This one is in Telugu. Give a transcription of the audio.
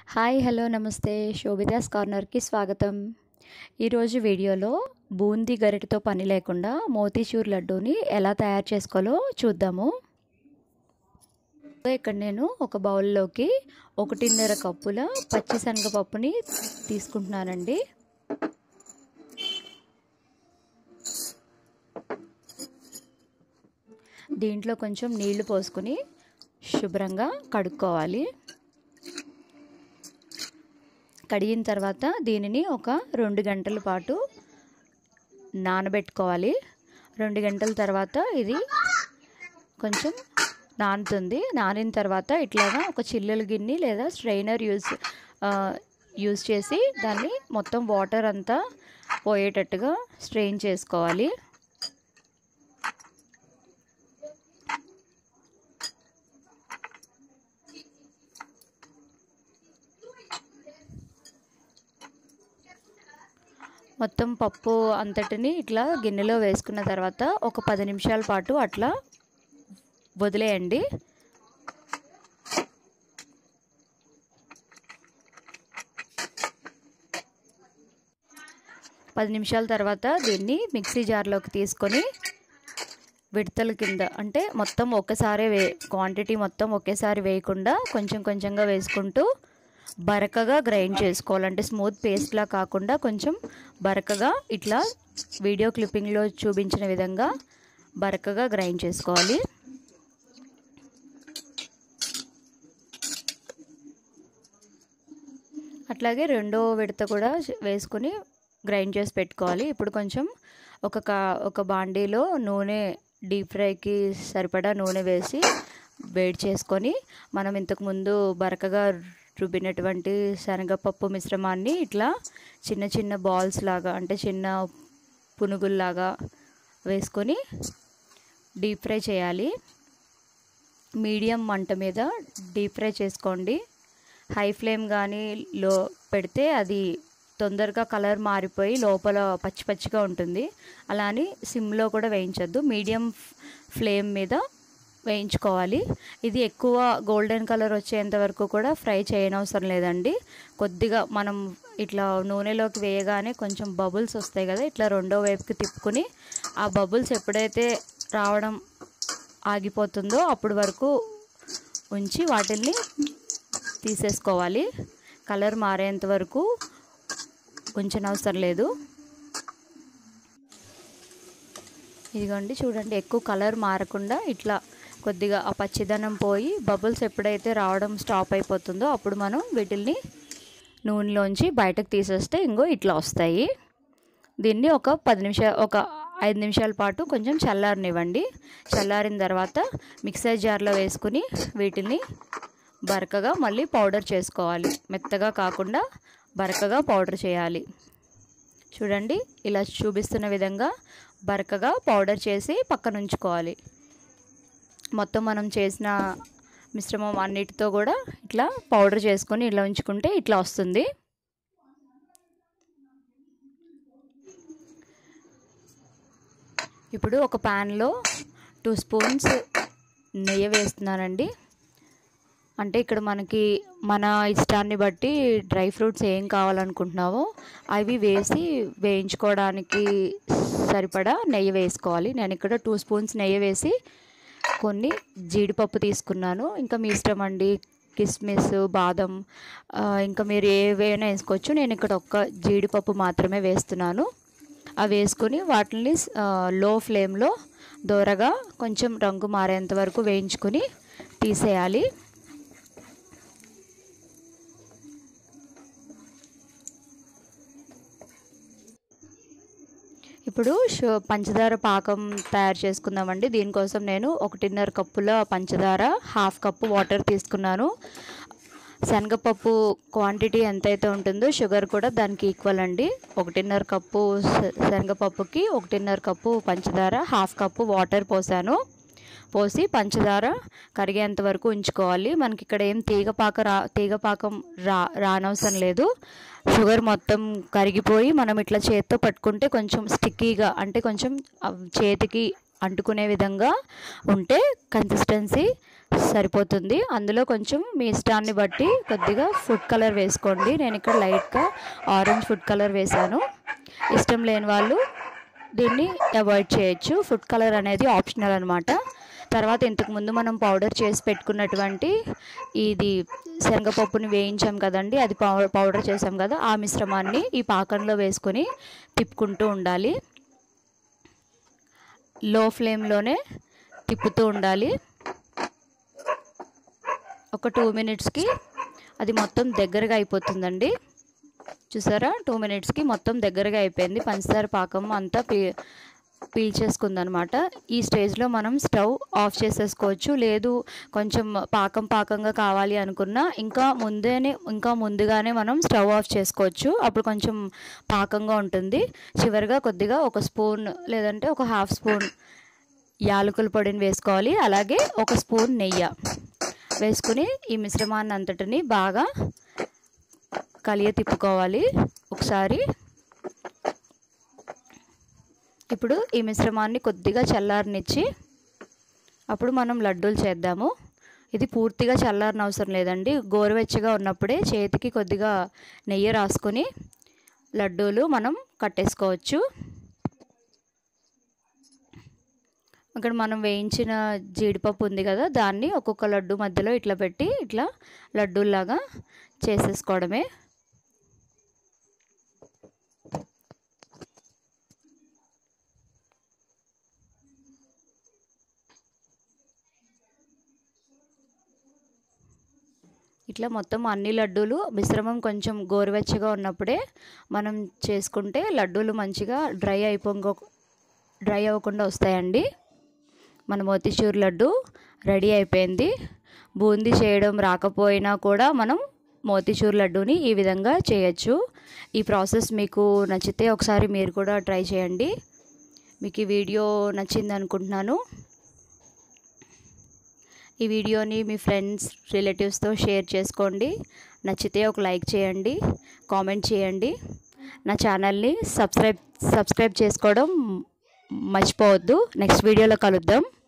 హాయ్ హలో నమస్తే శోభిదాస్ కార్నర్కి స్వాగతం ఈరోజు వీడియోలో బూందీ గరిటతో పని లేకుండా మోతీచూర్ లడ్డూని ఎలా తయారు చేసుకోవాలో చూద్దాము ఇక్కడ నేను ఒక బౌల్లోకి ఒకటిన్నర కప్పుల పచ్చి శనగపప్పుని తీసుకుంటున్నానండి దీంట్లో కొంచెం నీళ్లు పోసుకుని శుభ్రంగా కడుక్కోవాలి కడిగిన తర్వాత దీనిని ఒక రెండు గంటల పాటు నానబెట్టుకోవాలి రెండు గంటల తర్వాత ఇది కొంచెం నానుతుంది నానిన తర్వాత ఇట్లాగా ఒక చిల్లుల గిన్నె లేదా స్ట్రైనర్ యూజ్ యూజ్ చేసి దాన్ని మొత్తం వాటర్ అంతా పోయేటట్టుగా స్ట్రెయిన్ చేసుకోవాలి మొత్తం పప్పు అంతటిని ఇట్లా గిన్నెలో వేసుకున్న తర్వాత ఒక పది నిమిషాల పాటు అట్లా వదిలేయండి పది నిమిషాల తర్వాత దీన్ని మిక్సీ జార్లోకి తీసుకొని విడతల కింద అంటే మొత్తం ఒక్కసారి వే క్వాంటిటీ మొత్తం ఒకేసారి వేయకుండా కొంచెం కొంచెంగా వేసుకుంటూ బరకగా గ్రైండ్ చేసుకోవాలంటే స్మూత్ పేస్ట్లా కాకుండా కొంచెం బరకగా ఇట్లా వీడియో క్లిప్పింగ్లో చూపించిన విధంగా బరకగా గ్రైండ్ చేసుకోవాలి అట్లాగే రెండో విడత కూడా వేసుకుని గ్రైండ్ చేసి పెట్టుకోవాలి ఇప్పుడు కొంచెం ఒక కా ఒక బాండీలో నూనె డీప్ ఫ్రైకి సరిపడా నూనె వేసి వేడి చేసుకొని మనం ఇంతకుముందు బరకగా రుబ్బినటువంటి శనగపప్పు మిశ్రమాన్ని ఇట్లా చిన్న చిన్న బాల్స్ లాగా అంటే చిన్న పునుగుల్లాగా వేసుకొని డీప్ ఫ్రై చేయాలి మీడియం మంట మీద డీప్ ఫ్రై చేసుకోండి హై ఫ్లేమ్ కానీ లో పెడితే అది తొందరగా కలర్ మారిపోయి లోపల పచ్చి పచ్చిగా ఉంటుంది అలా అని సిమ్లో కూడా వేయించద్దు మీడియం ఫ్లేమ్ మీద వేయించుకోవాలి ఇది ఎక్కువ గోల్డెన్ కలర్ వచ్చేంత వరకు కూడా ఫ్రై చేయనవసరం లేదండి కొద్దిగా మనం ఇట్లా నూనెలోకి వేయగానే కొంచెం బబుల్స్ వస్తాయి కదా ఇట్లా రెండో వైపుకి తిప్పుకుని ఆ బబుల్స్ ఎప్పుడైతే రావడం ఆగిపోతుందో అప్పుడు వరకు ఉంచి వాటిల్ని తీసేసుకోవాలి కలర్ మారేంత వరకు ఉంచనవసరం లేదు ఇదిగోండి చూడండి ఎక్కువ కలర్ మారకుండా ఇట్లా కొద్దిగా ఆ పచ్చిదనం పోయి బబుల్స్ ఎప్పుడైతే రావడం స్టాప్ అయిపోతుందో అప్పుడు మనం వీటిల్ని నూనెలోంచి బయటకు తీసేస్తే ఇంకో ఇట్లా వస్తాయి దీన్ని ఒక పది నిమిషాలు ఒక ఐదు నిమిషాల పాటు కొంచెం చల్లారనివ్వండి చల్లారిన తర్వాత మిక్సర్ జార్లో వేసుకుని వీటిని బరకగా మళ్ళీ పౌడర్ చేసుకోవాలి మెత్తగా కాకుండా బరకగా పౌడర్ చేయాలి చూడండి ఇలా చూపిస్తున్న విధంగా బరకగా పౌడర్ చేసి పక్కన ఉంచుకోవాలి మొత్తం మనం చేసిన మిశ్రమం అన్నిటితో కూడా ఇట్లా పౌడర్ చేసుకొని ఇలా ఉంచుకుంటే ఇట్లా వస్తుంది ఇప్పుడు ఒక ప్యాన్లో టూ స్పూన్స్ నెయ్యి వేస్తున్నానండి అంటే ఇక్కడ మనకి మన ఇష్టాన్ని బట్టి డ్రై ఫ్రూట్స్ ఏం కావాలనుకుంటున్నావో అవి వేసి వేయించుకోవడానికి సరిపడా నెయ్యి వేసుకోవాలి నేను ఇక్కడ టూ స్పూన్స్ నెయ్యి వేసి కొన్ని జీడిపప్పు తీసుకున్నాను ఇంకా మీ ఇష్టం అండి కిస్మిస్ బాదం ఇంకా మీరు ఏవైనా వేసుకోవచ్చు నేను ఇక్కడ ఒక్క జీడిపప్పు మాత్రమే వేస్తున్నాను అవి వేసుకొని వాటిని లో ఫ్లేమ్లో దోరగా కొంచెం రంగు మారేంత వరకు వేయించుకొని తీసేయాలి ఇప్పుడు పంచదార పాకం తయారు చేసుకుందామండి దీనికోసం నేను ఒకటిన్నర కప్పుల పంచదార హాఫ్ కప్పు వాటర్ తీసుకున్నాను శనగపప్పు క్వాంటిటీ ఎంతైతే ఉంటుందో షుగర్ కూడా దానికి ఈక్వల్ అండి ఒకటిన్నర కప్పు శనగపప్పుకి ఒకటిన్నర కప్పు పంచదార హాఫ్ కప్పు వాటర్ పోసాను పోసి పంచదార కరిగేంత వరకు ఉంచుకోవాలి మనకి ఇక్కడ ఏం తీగపాక రా తీగపాకం రా రానవసరం లేదు షుగర్ మొత్తం కరిగిపోయి మనం ఇట్లా చేత్తో పట్టుకుంటే కొంచెం స్టిక్కీగా అంటే కొంచెం చేతికి అంటుకునే విధంగా ఉంటే కన్సిస్టెన్సీ సరిపోతుంది అందులో కొంచెం మీ ఇష్టాన్ని బట్టి కొద్దిగా ఫుడ్ కలర్ వేసుకోండి నేను ఇక్కడ లైట్గా ఆరెంజ్ ఫుడ్ కలర్ వేశాను ఇష్టం లేని వాళ్ళు దీన్ని అవాయిడ్ చేయొచ్చు ఫుడ్ కలర్ అనేది ఆప్షనల్ అనమాట తర్వాత ఇంతకుముందు మనం పౌడర్ చేసి పెట్టుకున్నటువంటి ఇది శనగపప్పుని వేయించాం కదండి అది పౌ- పౌడర్ చేసాం కదా ఆ మిశ్రమాన్ని ఈ పాకంలో వేసుకొని తిప్పుకుంటూ ఉండాలి లో ఫ్లేమ్లోనే తిప్పుతూ ఉండాలి ఒక టూ మినిట్స్కి అది మొత్తం దగ్గరగా అయిపోతుందండి చూసారా టూ మినిట్స్కి మొత్తం దగ్గరగా అయిపోయింది పంచదార పాకం అంతా పీ పీల్చేసుకుందనమాట ఈ స్టేజ్లో మనం స్టవ్ ఆఫ్ చేసేసుకోవచ్చు లేదు కొంచెం పాకం పాకంగా కావాలి అనుకున్నా ఇంకా ముందేనే ఇంకా ముందుగానే మనం స్టవ్ ఆఫ్ చేసుకోవచ్చు అప్పుడు కొంచెం పాకంగా ఉంటుంది చివరిగా కొద్దిగా ఒక స్పూన్ లేదంటే ఒక హాఫ్ స్పూన్ యాలకుల పొడిని వేసుకోవాలి అలాగే ఒక స్పూన్ నెయ్యి వేసుకుని ఈ మిశ్రమాన్ని అంతటిని బాగా కలియ తిప్పుకోవాలి ఒకసారి ఇప్పుడు ఈ మిశ్రమాన్ని కొద్దిగా చల్లారనిచ్చి అప్పుడు మనం లడ్డూలు చేద్దాము ఇది పూర్తిగా చల్లారని అవసరం లేదండి గోరువెచ్చగా ఉన్నప్పుడే చేతికి కొద్దిగా నెయ్యి రాసుకొని లడ్డూలు మనం కట్టేసుకోవచ్చు అక్కడ మనం వేయించిన జీడిపప్పు ఉంది కదా దాన్ని ఒక్కొక్క లడ్డు మధ్యలో ఇట్లా పెట్టి ఇట్లా లడ్డూలాగా చేసేసుకోవడమే ఇట్లా మొత్తం అన్ని లడ్డూలు మిశ్రమం కొంచెం గోరువెచ్చగా ఉన్నప్పుడే మనం చేసుకుంటే లడ్డూలు మంచిగా డ్రై అయిపోంగ డ్రై అవ్వకుండా వస్తాయండి మన మోతీచూర్ లడ్డు రెడీ అయిపోయింది బూందీ చేయడం రాకపోయినా కూడా మనం మోతీచూర్ లడ్డూని ఈ విధంగా చేయొచ్చు ఈ ప్రాసెస్ మీకు నచ్చితే ఒకసారి మీరు కూడా ట్రై చేయండి మీకు ఈ వీడియో నచ్చింది అనుకుంటున్నాను ఈ వీడియోని మీ ఫ్రెండ్స్ రిలేటివ్స్తో షేర్ చేసుకోండి నచ్చితే ఒక లైక్ చేయండి కామెంట్ చేయండి నా ఛానల్ని సబ్స్క్రైబ్ సబ్స్క్రైబ్ చేసుకోవడం మర్చిపోవద్దు నెక్స్ట్ వీడియోలో కలుద్దాం